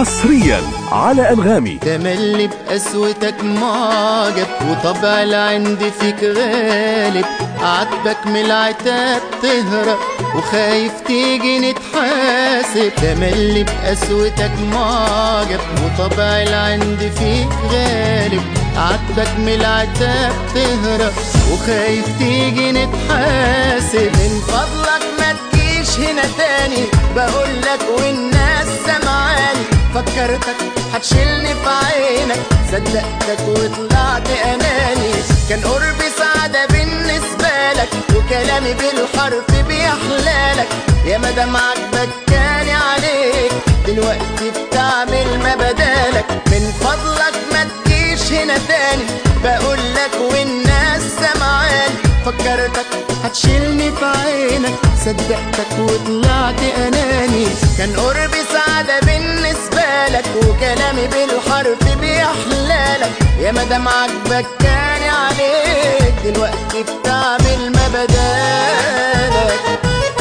حصريا على أنغامي تملي بقسوتك معجب وطبع العند فيك غالب عاتبك من العتاب تهرب وخايف تيجي نتحاسب تملي بقسوتك معجب وطبع العند فيك غالب عاتبك من العتاب تهرب وخايف تيجي نتحاسب من فضلك ما تجيش هنا تاني بقولك والناس سمعاني فكرتك هتشيلني في عينك صدقتك وطلعت اناني كان قربي سعادة بالنسبة لك وكلامي بالحرف بيحلالك يا مدام عاجبك كان عليك دلوقتي بتعمل ما بدالك من فضلك ما تجيش هنا تاني بقولك والناس سمعاني فكرتك هتشيلني في عينك صدقتك وطلعت اناني كان قربي سعادة بالنسبة لك وكلامي بالحرف بيحلالك يا مدام عاجبك كان عليك دلوقتي بتعمل ما بدالك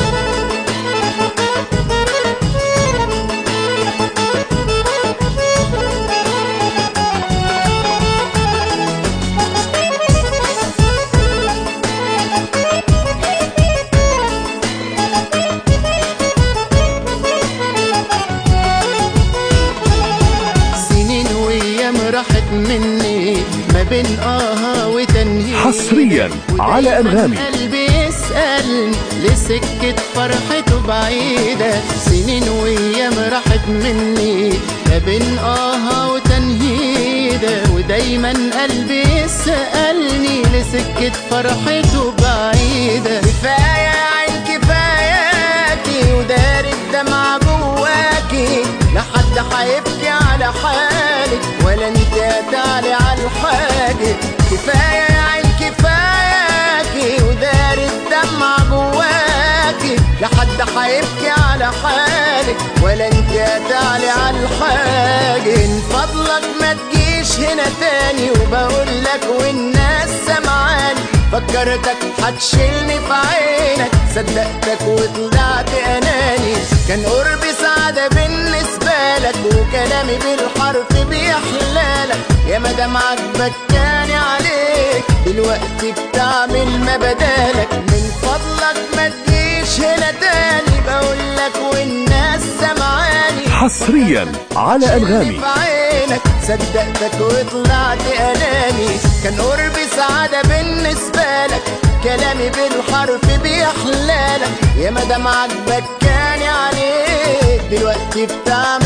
سنين وايام راحت مني ما بين اه وتنهيد حصرياً على أنغامي. قلبي يسأل لسكة فرحته بعيدة سنين وايام راحت مني ما بين اه وتنهيدة ودايما قلبي يسألني لسكة فرحته بعيدة كفاية يا عين كفاياكي ودار الدمع جواكي لا حد هيبكي على حالك ولا انت هتعلي على الحاجة كفاية يا عين كفاياكي ودار الدمع جواكي لا حد هيبكي على حالك ولا انت هتعلي على الحاجة من فضلك ما تجيش هنا تاني وبقولك والناس سمعاني فكرتك هتشيلني في عينك صدقتك وطلعت اناني كان قربي سعادة بالنسبة لك وكلامي بالحرف بيحلالك يا مدام عاجبك كان عليك دلوقتي بتعمل ما بدالك من فضلك ما تجيش هنا تاني بقولك والناس سمعاني حصريا على أنغامي في عينك صدقتك وطلعت اناني كان قربي سعادة بالنسبة لك كلامي بالحرف بيحلالك يا مدام عاجبك كان عليك دلوقتي بتعمل